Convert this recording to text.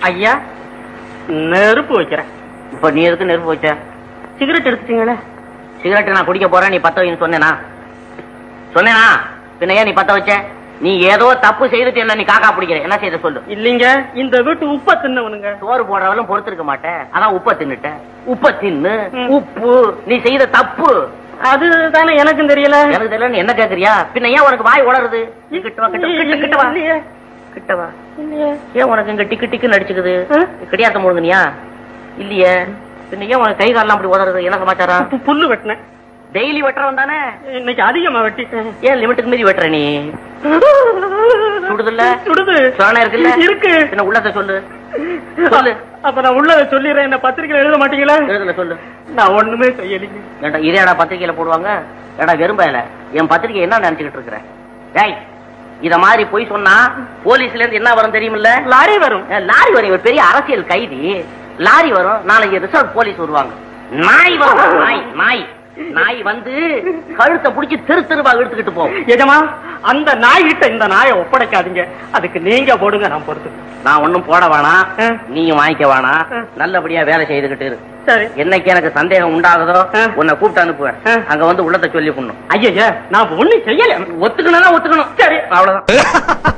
ஐயா நெருப்பு வைக்கிறேன் இப்ப நீ எதுக்கு நெருப்பு வச்ச சிகரெட் எடுத்துட்டீங்களே சிகரெட் நான் குடிக்க போறேன் நீ பத்த வைன்னு சொன்னேனா சொன்னேனா பின்ன ஏன் நீ பத்த வச்ச நீ ஏதோ தப்பு செய்துட்டு என்ன நீ காக்கா பிடிக்கிற என்ன செய்த சொல்லு இல்லீங்க இந்த வீட்டு உப்ப தின்னவனுங்க சோறு போடுறவளும் பொறுத்திருக்க மாட்டேன் அதான் உப்ப தின்னுட்ட உப்ப தின்னு ம். உப்பு நீ செய்த தப்பு அது தானே எனக்கும் தெரியல எனக்கு தெரியல நீ என்ன கேக்குறியா பின்ன ஏன் உனக்கு வாய் உளருது நீ கிட்ட வா, கிட்ட வா, கிட்ட கிட்ட வா இல்லையே. கிட்ட வா இல்லையே. ஏன் உனக்கு இங்க டிக்கு டிக்குன்னு அடிச்சுக்குது ஆ? கிடையாத முழுங்கனியா இல்லையே பின்ன ஏன் உனக்கு கை காலெல்லாம் அப்படி உதறது என்ன சமாச்சாரம் பு- புல்லு வெட்டினேன் டெய்லி வெட்டுறவன் தானே இன்னைக்கு அதிகமா வெட்டிட்டேன் ஏன் லிமிட்டுக்கு மீறி வெட்டுற நீ சுடுதுல்ல சுடுது சொரணை இருக்குல்ல இருக்கு பின்ன உள்ளத சொல்லு சொல்லு அப்ப நான் உள்ளத சொல்லிடுறேன் என்ன பத்திரிக்கையில எழுத மாட்டீங்களா எழுதுல சொல்லு நான் ஒண்ணுமே செய்யலைங்க ஏண்டா இதேடா பத்திரிக்கையில போடுவாங்க ஏடா வெறும்பையில என் பத்திரிக்கை என்ன நினைச்சுக்கிட்டு இருக்கிற டேய் இத மாதிரி போய் சொன்னா போலீஸ்ல இருந்து என்ன வரும் தெரியுமில்ல லாரி வரும் அஹ் லாரி வரும் இவர் பெரிய அரசியல் கைதி லாரி வரும் நாளைக்கு ரிசர்வ் போலீஸ் வருவாங்க நாய் வரும் நாய் நாய் நாய் வந்து கழுத்தை புடிச்சு தெரு தெருவா இழுத்துக்கிட்டு போகும் எஜமா அந்த நாய்கிட்ட இந்த நாயை ஒப்படைக்காதீங்க அதுக்கு நீங்க போடுங்க நான் பொறுத்து நான் ஒண்ணும் போட வேணாம் ஆ. நீயும் வாங்கிக்க வேணாம் ஆ. நல்லபடியா வேலை செய்துகிட்டு இரு சரி என்னைக்கு எனக்கு சந்தேகம் உண்டாகுதோ ஆ. உன்னை கூப்பிட்டு அனுப்புவேன் ஆ. அங்க வந்து உள்ளத்தை சொல்லி பண்ணும் ஐயா நான் ஒண்ணும் செய்யல ஒத்துக்கணும் ஒத்துக்கணும் சரி அவ்வளவுதான்